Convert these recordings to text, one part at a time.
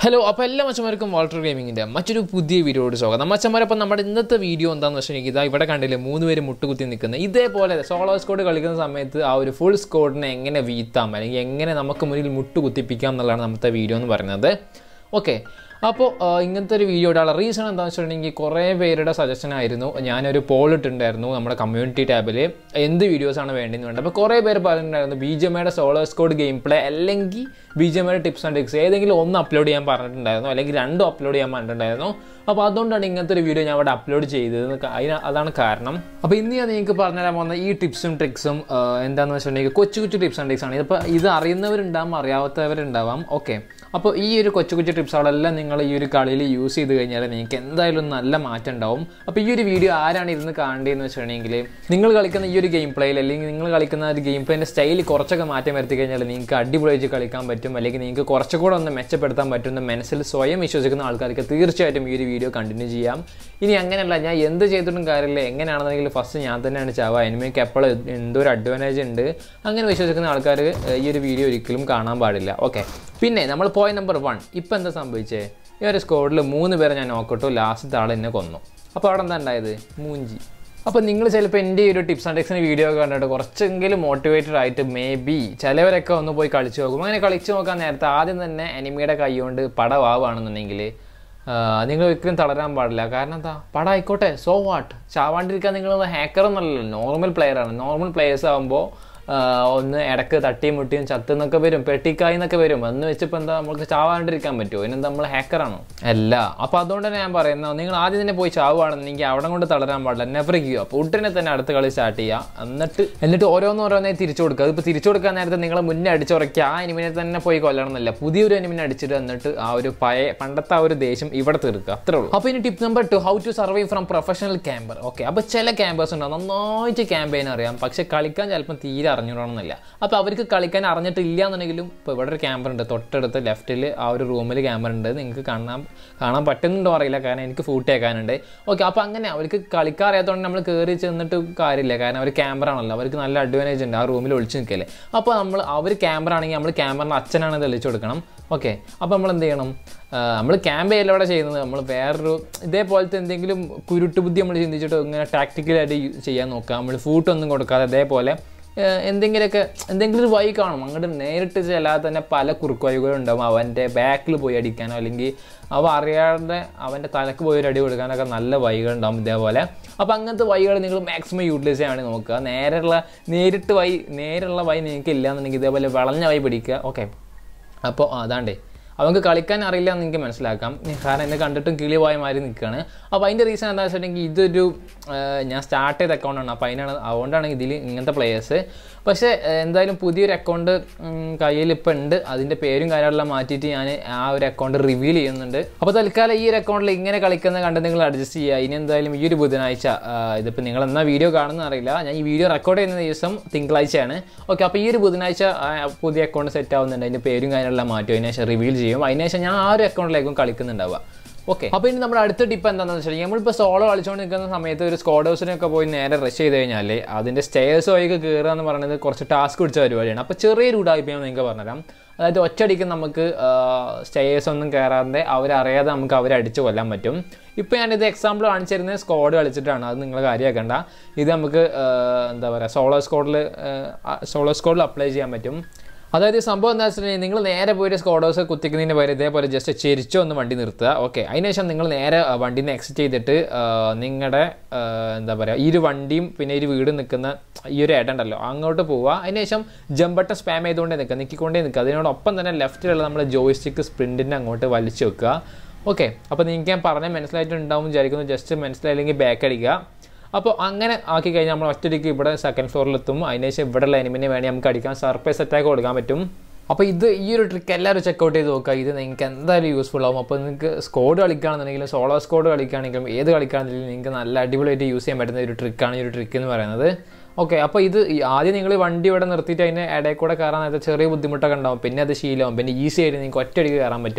hello അപ്പോൾ എല്ലാ മച്ചന്മാർക്കും Walter ഗെയിമിങ്ങിൻ്റെ മറ്റൊരു പുതിയ വീഡിയോയോട് സ്വാഗതം മച്ചന്മാരപ്പം നമ്മുടെ ഇന്നത്തെ വീഡിയോ എന്താണെന്ന് വെച്ചിട്ടുണ്ടെങ്കിൽ ഇതാ ഇവിടെ കണ്ടില്ലേ മൂന്ന് പേര് മുട്ടുകുത്തി നിൽക്കുന്നത് ഇതേപോലെ സോളോ സ്കോഡ് കളിക്കുന്ന സമയത്ത് ആ ഒരു ഫുൾ സ്കോഡിനെ എങ്ങനെ വീത്താം അല്ലെങ്കിൽ എങ്ങനെ നമുക്ക് മുന്നിൽ മുട്ടുകുത്തിപ്പിക്കാം എന്നുള്ളതാണ് നമ്മുടെ വീഡിയോ എന്ന് പറയുന്നത് ഓക്കെ അപ്പോൾ ഇങ്ങനത്തെ ഒരു വീഡിയോ ഇടാനുള്ള റീസൺ എന്താണെന്ന് വെച്ചിട്ടുണ്ടെങ്കിൽ കുറേ പേരുടെ സജഷൻ ആയിരുന്നു ഞാനൊരു പോൾ ഇട്ടിട്ടുണ്ടായിരുന്നു നമ്മുടെ കമ്മ്യൂണിറ്റി ടാബിൽ എന്ത് വീഡിയോസാണ് വേണ്ടതെന്ന് വേണ്ടത് അപ്പോൾ കുറേ പേര് പറഞ്ഞിട്ടുണ്ടായിരുന്നു ബി ജി എമ്മയുടെ സോളോ സ്കോഡ് ഗെയിം പ്ലേ അല്ലെങ്കിൽ ബി ജി എമ്മയുടെ ടിപ്സ് ആൻഡ് ട്രിക്സ് ഏതെങ്കിലും ഒന്ന് അപ്ലോഡ് ചെയ്യാൻ പറഞ്ഞിട്ടുണ്ടായിരുന്നു അല്ലെങ്കിൽ രണ്ടും അപ്ലോഡ് ചെയ്യാൻ പറഞ്ഞിട്ടുണ്ടായിരുന്നു അപ്പോൾ അതുകൊണ്ടാണ് ഇങ്ങനത്തെ ഒരു വീഡിയോ ഞാൻ അവിടെ അപ്ലോഡ് ചെയ്തത് അതിന് അതാണ് കാരണം അപ്പോൾ ഇന്ന് ഞാൻ നിങ്ങൾക്ക് പറഞ്ഞുതരാൻ പോകുന്ന ഈ ടിപ്സും ട്രിക്സും എന്താണെന്ന് വെച്ചിട്ടുണ്ടെങ്കിൽ കൊച്ചു കൊച്ചു ടിപ്സ് ആൻഡ് ട്രിക്സ് ആണ് ഇതിപ്പോൾ ഇത് അറിയുന്നവരുണ്ടാവും അറിയാത്തവരുണ്ടാവാം ഓക്കെ അപ്പോൾ ഈ ഒരു കൊച്ചു കൊച്ചു ടിപ്സുകളെല്ലാം നിങ്ങൾ ഈ ഒരു കളിയിൽ യൂസ് ചെയ്ത് കഴിഞ്ഞാൽ നിങ്ങൾക്ക് എന്തായാലും നല്ല മാറ്റം ഉണ്ടാവും അപ്പോൾ ഈ ഒരു വീഡിയോ ആരാണ് ഇരുന്ന് കാണേണ്ടതെന്ന് വെച്ചിട്ടുണ്ടെങ്കിൽ നിങ്ങൾ കളിക്കുന്ന ഈ ഒരു ഗെയിം പ്ലേയിൽ അല്ലെങ്കിൽ നിങ്ങൾ കളിക്കുന്ന ഒരു ഗെയിം പ്ലേൻ്റെ സ്റ്റൈൽ കുറച്ചൊക്കെ മാറ്റം വരുത്തി കഴിഞ്ഞാൽ നിങ്ങൾക്ക് അടിപൊളിയായിട്ട് കളിക്കാൻ പറ്റും അല്ലെങ്കിൽ നിങ്ങൾക്ക് കുറച്ചുകൂടെ ഒന്ന് മെച്ചപ്പെടുത്താൻ പറ്റുന്ന മനസ്സിൽ സ്വയം വിശ്വസിക്കുന്ന ആൾക്കാർക്ക് തീർച്ചയായിട്ടും ഈ ഒരു വീഡിയോ കണ്ടിന്യൂ ചെയ്യാം ഇനി അങ്ങനെയല്ല ഞാൻ എന്ത് ചെയ്തിട്ടും കാര്യമില്ല എങ്ങനെയാണെന്നെങ്കിൽ ഫസ്റ്റ് ഞാൻ തന്നെയാണ് ചാവുക എനിമയ്ക്ക് എപ്പോഴും എന്തോ ഒരു അഡ്വാൻറ്റേജ് ഉണ്ട് അങ്ങനെ വിശ്വസിക്കുന്ന ആൾക്കാർ ഈ ഒരു വീഡിയോ ഒരിക്കലും കാണാൻ പാടില്ല ഓക്കെ പിന്നെ നമ്മൾ പോയിന്റ് നമ്പർ വൺ ഇപ്പം എന്താ സംഭവിച്ചേ ഈ ഒരു സ്കോഡിൽ മൂന്ന് പേരെ ഞാൻ നോക്കട്ടു ലാസ്റ്റത്തെ ആൾ എന്നെ കൊന്നു അപ്പോൾ അവിടെ എന്താ ഉണ്ടായത് മൂഞ്ചി അപ്പോൾ നിങ്ങൾ ചിലപ്പോൾ എൻ്റെ ഈ ഒരു ടിപ്സ് ആൻഡ് ട്രിക്സിന് വീഡിയോ ഒക്കെ കണ്ടിട്ട് കുറച്ചെങ്കിലും മോട്ടിവേറ്റഡ് ആയിട്ട് മേ ബി ചിലവരൊക്കെ ഒന്ന് പോയി കളിച്ച് നോക്കും അങ്ങനെ കളിച്ച് നോക്കാൻ നേരത്തെ ആദ്യം തന്നെ എനിമിയുടെ കൈ കൊണ്ട് പടവാവുകയാണെന്നുണ്ടെങ്കിൽ നിങ്ങൾ ഒരിക്കലും തളരാൻ പാടില്ല കാരണം എന്താ പടം ആയിക്കോട്ടെ സോ വാട്ട് ചാവാണ്ടിരിക്കാൻ നിങ്ങൾ ഹാക്കർ എന്നല്ലല്ലോ നോർമൽ പ്ലെയർ ആണ് നോർമൽ പ്ലെയേഴ്സ് ആകുമ്പോൾ ഒന്ന് ഇടക്ക് തട്ടിയും മുട്ടിയും ചത്തുന്നൊക്കെ വരും പെട്ടിക്കായി എന്നൊക്കെ വരും എന്ന് വെച്ചപ്പോൾ എന്താ നമുക്ക് ചാവാണ്ടിരിക്കാൻ പറ്റുമോ ഇതിനെന്താ നമ്മൾ ഹാക്കറാണോ അല്ല അപ്പോൾ അതുകൊണ്ട് തന്നെ ഞാൻ പറയുന്നത് നിങ്ങൾ ആദ്യം തന്നെ പോയി ചാവുകയാണെന്നുണ്ടെങ്കിൽ അവിടെ കൊണ്ട് തളരാൻ പാടില്ല നെവർ ഗീവ് അപ്പോൾ ഉടനെ തന്നെ അടുത്ത കളി സ്റ്റാർട്ട് ചെയ്യുക എന്നിട്ട് എന്നിട്ട് ഓരോന്ന് ഓരോന്നേ തിരിച്ചു കൊടുക്കുക അതിപ്പോൾ തിരിച്ചു കൊടുക്കാൻ നേരത്തെ നിങ്ങൾ മുന്നേ അടിച്ചുറയ്ക്കുക ആ എനിമിനെ തന്നെ പോയി കൊല്ലണം എന്നല്ല പുതിയൊരു എനിമിനെ അടിച്ചിട്ട് എന്നിട്ട് ആ ഒരു പഴയ പണ്ടത്തെ ആ ഒരു ദേഷ്യം ഇവിടെ തീർക്കുക അത്രേ ഉള്ളൂ അപ്പോൾ ഇനി tip number two how to survive from professional camper okay അപ്പോൾ ചില ക്യാമ്പേഴ്സ് ഉണ്ടാവും നന്നായിട്ട് ക്യാമ്പയിൻ അറിയാം പക്ഷേ കളിക്കാൻ ചിലപ്പം തീരെ അറിഞ്ഞിടണമെന്നില്ല അപ്പോൾ അവർക്ക് കളിക്കാൻ അറിഞ്ഞിട്ടില്ല എന്നുണ്ടെങ്കിലും ഇപ്പോൾ ഇവിടെ ഒരു ക്യാമറ ഉണ്ട് തൊട്ടടുത്ത് ലെഫ്റ്റിൽ ആ ഒരു റൂമിൽ ക്യാമറ ഉണ്ട് നിങ്ങൾക്ക് കാണാൻ കാണാൻ പറ്റുന്നുണ്ടോ അറിയില്ല കാരണം എനിക്ക് ഫൂട്ട് കേൾക്കാനുണ്ട് ഓക്കെ അപ്പോൾ അങ്ങനെ അവർക്ക് കളിക്കാൻ അറിയാത്തതുകൊണ്ട് നമ്മൾ കയറി ചെന്നിട്ട് കാര്യമില്ല കാരണം അവർ ക്യാമറ ആണല്ലോ അവർക്ക് നല്ല അഡ്വാൻറ്റേജ് ഉണ്ട് ആ റൂമിൽ ഒളിച്ച് നിൽക്കല്ലേ അപ്പോൾ നമ്മൾ അവർ ക്യാമറ ആണെങ്കിൽ നമ്മൾ ക്യാമറയുടെ അച്ഛനാണ് തെളിച്ചു കൊടുക്കണം ഓക്കെ അപ്പോൾ നമ്മൾ എന്ത് ചെയ്യണം നമ്മൾ ക്യാമ്പ് ചെയ്യല്ല ഇവിടെ ചെയ്യുന്നത് നമ്മൾ വേറൊരു ഇതേപോലത്തെ എന്തെങ്കിലും കുരുട്ടുബുദ്ധി നമ്മൾ ചിന്തിച്ചിട്ട് ഇങ്ങനെ ടാക്ടിക്കലായിട്ട് ചെയ്യാൻ നോക്കുക നമ്മൾ ഫൂട്ടൊന്നും കൊടുക്കാതെ അതേപോലെ എന്തെങ്കിലുമൊക്കെ എന്തെങ്കിലും ഒരു വഴി കാണും അങ്ങോട്ട് നേരിട്ട് ചെല്ലാതെ തന്നെ പല കുറുക്ക് വഴികളും ഉണ്ടാവും അവൻ്റെ ബാക്കിൽ പോയി അടിക്കാനോ അല്ലെങ്കിൽ അവ അറിയാതെ അവൻ്റെ തലക്ക് പോയി ഒരു അടി കൊടുക്കാനൊക്കെ നല്ല വഴികളുണ്ടാവും ഇതേപോലെ അപ്പോൾ അങ്ങനത്തെ വഴികൾ നിങ്ങൾ മാക്സിമം യൂട്ടിലൈസ് ചെയ്യാൻ വേണ്ടി നോക്കുക നേരെയുള്ള നേരിട്ട് വഴി നേരുള്ള വഴി നിങ്ങൾക്ക് ഇല്ല എന്നുണ്ടെങ്കിൽ ഇതേപോലെ വളഞ്ഞ വഴി പിടിക്കുക ഓക്കെ അപ്പോൾ അതാണ്ടേ അവർക്ക് കളിക്കാൻ അറിയില്ല എന്ന് എനിക്ക് മനസ്സിലാക്കാം കാരണം എന്നെ കണ്ടിട്ടും കിളി പോയ മാതിരി നിൽക്കുകയാണ് അപ്പോൾ അതിൻ്റെ റീസൺ എന്താ വെച്ചിട്ടുണ്ടെങ്കിൽ ഇതൊരു ഞാൻ സ്റ്റാർട്ട് ചെയ്ത അക്കൗണ്ടാണ് അപ്പോൾ അതിനാണ് അതുകൊണ്ടാണ് ഇതിൽ ഇങ്ങനത്തെ പ്ലേയേഴ്സ് പക്ഷേ എന്തായാലും പുതിയൊരു അക്കൗണ്ട് കയ്യിൽ ഇപ്പോൾ ഉണ്ട് അതിൻ്റെ പേരും കാര്യങ്ങളെല്ലാം മാറ്റിയിട്ട് ഞാൻ ആ ഒരു അക്കൗണ്ട് റിവീൽ ചെയ്യുന്നുണ്ട് അപ്പോൾ തൽക്കാലം ഈ ഒരു അക്കൗണ്ടിൽ ഇങ്ങനെ കളിക്കുന്ന കണ്ട് നിങ്ങൾ അഡ്ജസ്റ്റ് ചെയ്യുക ഇനി എന്തായാലും ഈ ഒരു ബുധനാഴ്ച ഇതിപ്പോൾ നിങ്ങൾ എന്നാ വീഡിയോ കാണുന്ന അറിയില്ല ഞാൻ ഈ വീഡിയോ റെക്കോർഡ് ചെയ്യുന്ന ദിവസം തിങ്കളാഴ്ചയാണ് ഓക്കെ അപ്പോൾ ഈ ഒരു ബുധനാഴ്ച പുതിയ അക്കൗണ്ട് സെറ്റ് ആവുന്നുണ്ട് അതിൻ്റെ പേരും കാര്യങ്ങളെല്ലാം മാറ്റും അതിനുശേഷം റിവീൽ ചെയ്യും അതിനുശേഷം ഞാൻ ആ ഒരു അക്കൗണ്ടിലേക്കും കളിക്കുന്നുണ്ടാവുക ഓക്കെ അപ്പോൾ ഇനി നമ്മുടെ അടുത്ത ടിപ്പ് എന്താണെന്ന് വെച്ചിട്ടുണ്ടെങ്കിൽ നമ്മളിപ്പോൾ സോളോ കളിച്ചുകൊണ്ട് നിൽക്കുന്ന സമയത്ത് ഒരു സ്കോഡേഴ്സിനൊക്കെ പോയി നേരെ റഷ് ചെയ്ത് കഴിഞ്ഞാൽ അതിൻ്റെ സ്റ്റേഴ്സ് വഴിക്ക് കയറുക എന്ന് പറയുന്നത് കുറച്ച് ടാസ്ക് പിടിച്ച പരിപാടിയാണ് അപ്പോൾ ചെറിയൊരു ഉടായ്പ ഞാൻ നിങ്ങൾക്ക് പറഞ്ഞുതരാം അതായത് ഒറ്റയടിക്ക് നമുക്ക് സ്റ്റേഴ്സ് ഒന്നും കയറാതെ അവരറിയാതെ നമുക്ക് അവരെ അടിച്ചു കൊല്ലാൻ പറ്റും ഇപ്പോൾ ഞാനിത് എക്സാമ്പിൾ കാണിച്ചു തരുന്നത് സ്ക്വാഡ് കളിച്ചിട്ടാണ് അത് നിങ്ങൾ കാര്യമാക്കേണ്ട ഇത് നമുക്ക് എന്താ പറയുക സോളോ സ്ക്വാഡിൽ സോളോ സ്ക്വാഡിൽ അപ്ലൈ ചെയ്യാൻ പറ്റും അതായത് സംഭവം എന്താ വെച്ചിട്ടുണ്ടെങ്കിൽ നിങ്ങൾ നേരെ പോയിട്ട് സ്കോഡോസ് കുത്തിക്കുന്നതിന് പകരം ഇതേപോലെ ജസ്റ്റ് ചെരിച്ചോ ഒന്ന് വണ്ടി നിർത്തുക ഓക്കെ അതിനുശേഷം നിങ്ങൾ നേരെ വണ്ടിയിൽ നിന്ന് എക്സിറ്റ് ചെയ്തിട്ട് നിങ്ങളുടെ എന്താ പറയുക ഈ ഒരു വണ്ടിയും പിന്നെ ഒരു വീട് നിൽക്കുന്ന ഈ ഒരു ഇട ഉണ്ടല്ലോ അങ്ങോട്ട് പോവുക അതിനുശേഷം ജമ്പട്ട സ്പാം ചെയ്തുകൊണ്ടേ നിൽക്കുക നിൽക്കിക്കൊണ്ടേ നിൽക്കുക അതിനോടൊപ്പം തന്നെ ലെഫ്റ്റിലുള്ള നമ്മൾ ജോയിസ്റ്റിക്ക് സ്പ്രിൻറ്റിൻ്റെ അങ്ങോട്ട് വലിച്ചു വെക്കുക ഓക്കെ അപ്പോൾ നിങ്ങൾക്ക് ഞാൻ പറഞ്ഞാൽ മനസ്സിലായിട്ടുണ്ടാവും വിചാരിക്കുന്നു ജസ്റ്റ് മനസ്സിലായില്ലെങ്കിൽ ബാക്ക് അടിക്കുക അപ്പോൾ അങ്ങനെ ആക്കി കഴിഞ്ഞാൽ നമ്മൾ ഒറ്റയ്ക്ക് ഇവിടെ സെക്കൻഡ് ഫ്ലോറിലെത്തും അതിനുശേഷം ഇവിടെയുള്ള എനിമിനെ വേണ്ടി നമുക്ക് അടിക്കാൻ സർപ്രൈസ് അറ്റാക്ക് കൊടുക്കാൻ പറ്റും അപ്പോൾ ഇത് ഈ ഒരു ട്രിക്ക് എല്ലാവരും ചെക്കൗട്ട് ചെയ്ത് നോക്കുക ഇത് നിങ്ങൾക്ക് എന്തായാലും യൂസ്ഫുൾ ആവും അപ്പോൾ നിങ്ങൾക്ക് സ്കോഡ് കളിക്കുകയാണെന്നുണ്ടെങ്കിലും സോളോ സ്കോഡ് കളിക്കുകയാണെങ്കിലും ഏത് കളിക്കുകയാണെങ്കിലും നിങ്ങൾക്ക് നല്ല അടിപൊളിയായിട്ട് യൂസ് ചെയ്യാൻ പറ്റുന്ന ഒരു ട്രിക്കാണ് ഈ ഒരു ട്രിക്ക് എന്ന് പറയുന്നത് ഓക്കെ അപ്പോൾ ഇത് ആദ്യം നിങ്ങൾ വണ്ടി ഇവിടെ നിർത്തിയിട്ട് അതിൻ്റെ ഇടയിൽ കൂടെ കയറാൻ നേരത്തെ ചെറിയ ബുദ്ധിമുട്ടൊക്കെ ഉണ്ടാവും പിന്നെ അത് ശീലമാവും പിന്നെ ഈസി ആയിട്ട് നിങ്ങൾക്ക് ഒറ്റയടിക്ക് കയറാൻ പറ്റും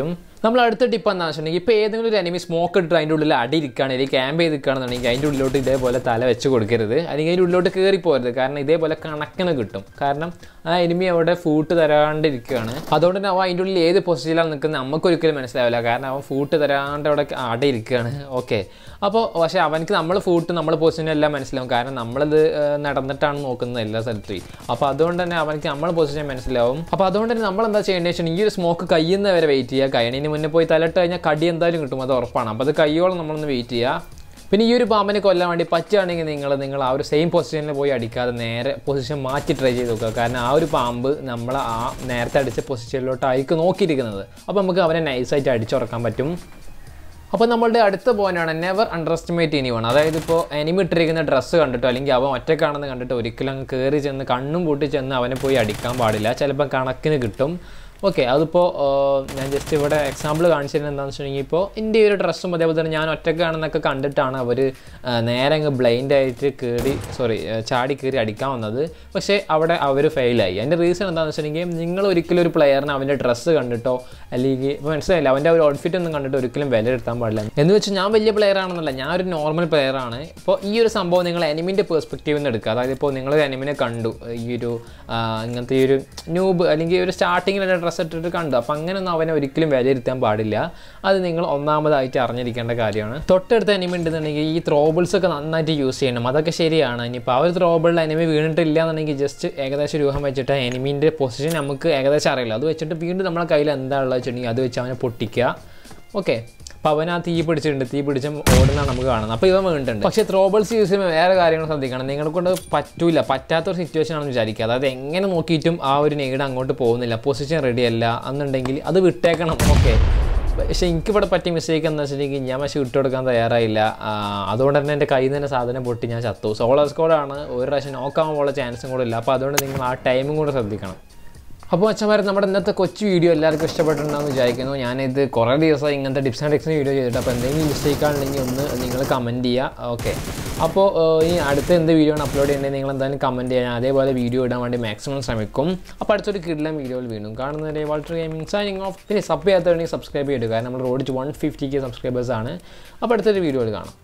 നമ്മൾ അടുത്ത ടിപ്പ് എന്താണെന്ന് വെച്ചിട്ടുണ്ടെങ്കിൽ ഇപ്പോൾ ഏതെങ്കിലും ഒരു എനിമി സ്മോക്ക് ഇട്ട് അതിൻ്റെ ഉള്ളിൽ അടി ഇരിക്കുകയാണ് അല്ലെങ്കിൽ ക്യാമ്പ് ചെയ്ത് നിൽക്കുകയാണെന്നുണ്ടെങ്കിൽ അതിൻ്റെ ഉള്ളിലോട്ട് ഇതേപോലെ തല വെച്ച് കൊടുക്കരുത് അല്ലെങ്കിൽ അതിൻ്റെ ഉള്ളിലോട്ട് കയറി പോകരുത് കാരണം ഇതേപോലെ കണക്കിന് കിട്ടും കാരണം ആ എനിമി അവിടെ ഫൂട്ട് തരാണ്ടിരിക്കുകയാണ് അതുകൊണ്ട് തന്നെ അവൻ അതിൻ്റെ ഉള്ളിൽ ഏത് പൊസിഷനിലാണ് നിൽക്കുന്നത് നമുക്ക് ഒരിക്കലും മനസ്സിലാവില്ല കാരണം അവൻ ഫൂട്ട് തരാണ്ട് അവിടെ അടി ഇരിക്കുകയാണ് ഓക്കെ അപ്പോൾ പക്ഷേ അവനക്ക് നമ്മൾ ഫൂട്ട് നമ്മൾ പൊസിഷൻ എല്ലാം മനസ്സിലാവും കാരണം നമ്മളിത് ഏഹ്, നടന്നിട്ടാണ് നോക്കുന്നത് എല്ലാ സ്ഥലത്തും അപ്പോൾ അതുകൊണ്ട് തന്നെ അവനക്ക് നമ്മൾ പൊസിഷൻ മനസ്സിലാവും അപ്പോൾ അതുകൊണ്ട് തന്നെ നമ്മൾ എന്താ ചെയ്യേണ്ടത് വെച്ചാൽ ഈ ഒരു സ്മോക്ക് കയ്യുന്ന വരെ വെയിറ്റ് ചെയ്യുക കഴിയണതിന് മുന്നേ പോയി തലട്ട് കഴിഞ്ഞാൽ കടി എന്തായാലും കിട്ടും അത് ഉറപ്പാണ് അപ്പോൾ അത് കയ്യോളം നമ്മളൊന്ന് വെയിറ്റ് ചെയ്യുക പിന്നെ ഈ ഒരു പാമ്പിനെ കൊല്ലാൻ വേണ്ടി പറ്റുകയാണെങ്കിൽ നിങ്ങൾ നിങ്ങൾ ആ ഒരു സെയിം പൊസിഷനിൽ പോയി അടിക്കാതെ നേരെ പൊസിഷൻ മാറ്റി ട്രൈ ചെയ്ത് നോക്കുക കാരണം ആ ഒരു പാമ്പ് നമ്മൾ ആ നേരത്തെ അടിച്ച പൊസിഷനിലോട്ടായിരിക്കും നോക്കിയിരിക്കുന്നത് അപ്പോൾ നമുക്ക് അവനെ നൈസായിട്ട് അടിച്ചുറക്കാൻ പറ്റും അപ്പോൾ നമ്മളുടെ അടുത്ത പോയിന്റാണ് നെവർ അണ്ടർ എസ്റ്റിമേറ്റ് എനിവൺ അതായത് ഇപ്പോൾ എനിമി ഇട്ടിരിക്കുന്ന ഡ്രസ്സ് കണ്ടിട്ടോ അല്ലെങ്കിൽ അവൻ ഒറ്റക്കാണെന്ന് കണ്ടിട്ട് ഒരിക്കലും അങ്ങ് കയറി ചെന്ന് കണ്ണും പൂട്ടി ചെന്ന് അവനെ പോയി അടിക്കാൻ പാടില്ല ചിലപ്പോൾ കണക്കിന് കിട്ടും ഓക്കെ അതിപ്പോൾ ഞാൻ ജസ്റ്റ് ഇവിടെ എക്സാമ്പിൾ കാണിച്ചിരുന്നത് എന്താണെന്ന് വെച്ചിട്ടുണ്ടെങ്കിൽ ഇപ്പോൾ എൻ്റെ ഈ ഒരു ഡ്രസ്സും അതേപോലെ തന്നെ ഞാൻ ഒറ്റക്കാണെന്നൊക്കെ കണ്ടിട്ടാണ് അവർ നേരെ അങ്ങ് ബ്ലൈൻഡ് ആയിട്ട് കയറി സോറി ചാടി കയറി അടിക്കാൻ വന്നത് പക്ഷേ അവിടെ അവർ ഫെയിലായി അതിൻ്റെ റീസൺ എന്താണെന്ന് വെച്ചിട്ടുണ്ടെങ്കിൽ നിങ്ങൾ ഒരിക്കലും ഒരു പ്ലെയറിന് അവൻ്റെ ഡ്രസ്സ് കണ്ടിട്ടോ അല്ലെങ്കിൽ ഇപ്പോൾ മനസ്സിലായില്ല അവൻ്റെ ഒരു ഔട്ട്ഫിറ്റ് ഒന്നും കണ്ടിട്ട് ഒരിക്കലും വിലയിരുത്താൻ പാടില്ല എന്ന് വെച്ചാൽ ഞാൻ വലിയ പ്ലെയർ ആണെന്നല്ല ഞാൻ ഒരു നോർമൽ പ്ലെയർ ആണ് ഇപ്പോൾ ഈ ഒരു സംഭവം നിങ്ങൾ എനിമിൻ്റെ പേഴ്സ്പെക്റ്റീവിൽ നിന്ന് എടുക്കുക അതായത് ഇപ്പോൾ നിങ്ങൾ എനിമിനെ കണ്ടു ഈ ഒരു ആ, ഇങ്ങനത്തെ ഈ ഒരു ന്യൂബ് അല്ലെങ്കിൽ ഒരു സ്റ്റാർട്ടിങ്ങിൽ ഡ്രസ്സ് ഇട്ടിട്ട് കണ്ടു അപ്പോൾ അങ്ങനെയൊന്നും അവനെ ഒരിക്കലും വിലയിരുത്താൻ പാടില്ല അത് നിങ്ങൾ ഒന്നാമതായിട്ട് അറിഞ്ഞിരിക്കേണ്ട കാര്യമാണ് തൊട്ടടുത്ത് എനിമി ഉണ്ടെന്നുണ്ടെങ്കിൽ ഈ ത്രോബിൾസ് ഒക്കെ നന്നായിട്ട് യൂസ് ചെയ്യണം അതൊക്കെ ശരിയാണ് ഇനിയിപ്പോൾ ആ ഒരു ത്രോബിളിൽ എനിമി വീണിട്ടില്ല എന്നുണ്ടെങ്കിൽ ജസ്റ്റ് ഏകദേശം രൂപം വെച്ചിട്ട് എനിമീൻ്റെ പൊസിഷൻ നമുക്ക് ഏകദേശം അറിയില്ല അത് വെച്ചിട്ട് വീണ്ടും നമ്മളെ കയ്യിൽ എന്താണുള്ളത് വെച്ചിട്ടുണ്ടെങ്കിൽ അത് വെച്ച് അവനെ പൊട്ടിക്കുക ഓക്കെ അപ്പോൾ അവൻ ആ തീ പിടിച്ചിട്ടുണ്ട് തീ പിടിച്ച ഓടുന്നതാണ് നമുക്ക് കാണുന്നത് അപ്പോൾ ഇവൻ വീണിട്ടുണ്ട് പക്ഷേ ത്രോബിൾസ് യൂസ് ചെയ്യുമ്പോൾ വേറെ കാര്യങ്ങൾ ശ്രദ്ധിക്കണം നിങ്ങളെ കൊണ്ട് പറ്റൂല പറ്റാത്തൊരു സിറ്റുവേഷൻ ആണെന്ന് വിചാരിക്കുക അതായത് എങ്ങനെ നോക്കിയിട്ടും ആ ഒരു നെയ്ഡ് അങ്ങോട്ട് പോകുന്നില്ല പൊസിഷൻ റെഡി അല്ല എന്നുണ്ടെങ്കിൽ അത് വിട്ടേക്കണം ഓക്കെ പക്ഷേ എനിക്കിവിടെ പറ്റിയ മിസ്റ്റേക്ക് എന്താ വെച്ചിട്ടുണ്ടെങ്കിൽ ഞാൻ പക്ഷേ വിട്ടു കൊടുക്കാൻ തയ്യാറായില്ല ആ, അതുകൊണ്ട് തന്നെ എൻ്റെ കയ്യിൽ നിന്ന് തന്നെ സാധനം പൊട്ടി ഞാൻ ചത്തു സോളോ സ്കോഡാണ് ഒരു പ്രാവശ്യം നോക്കാനുള്ള ചാൻസും കൂടെ ഇല്ല അപ്പോൾ അതുകൊണ്ട് നിങ്ങൾ ആ ടൈമും കൂടെ ശ്രദ്ധിക്കണം അപ്പോൾ അച്ഛന്മാർ നമ്മുടെ ഇന്നത്തെ കൊച്ചു വീഡിയോ എല്ലാവർക്കും ഇഷ്ടപ്പെട്ടിട്ടുണ്ടെന്ന് വിചാരിക്കുന്നു ഞാനിത് കുറേ ദിവസമായി ഇങ്ങനത്തെ ടിപ്സ് ആൻഡ് ടിക്സിന് വീഡിയോ ചെയ്തിട്ട് അപ്പോൾ എന്തെങ്കിലും മിസ്റ്റേക്ക് ആണെങ്കിൽ ഒന്ന് നിങ്ങൾ കമൻറ്റ് ചെയ്യുക ഓക്കെ അപ്പോൾ ഇനി അടുത്ത എന്ത് വീഡിയോ ആണ് അപ്ലോഡ് ചെയ്യേണ്ടത് നിങ്ങൾ എന്തായാലും കമൻറ്റ് ചെയ്യാൻ അതേപോലെ വീഡിയോ ഇടാൻ വേണ്ടി മാക്സിമം ശ്രമിക്കും അപ്പോൾ അടുത്തൊരു കിഡ്ലം വീഡിയോയിൽ വീണ്ടും കാണുന്നവരെ വാൾട്ടർ ഗെയിമിംഗ് സൈനിങ് ഓഫ് പിന്നെ സബ് ചെയ്യാത്തവണെങ്കിൽ സബ്സ്ക്രൈബ് ചെയ്യുക കാരണം നമ്മൾ റോഡിച്ച് വൺ ഫിഫ്റ്റി കെ സബ്സ്ക്രൈബേഴ്സ് ആണ് അപ്പോൾ അടുത്തൊരു വീഡിയോയിൽ കാണാം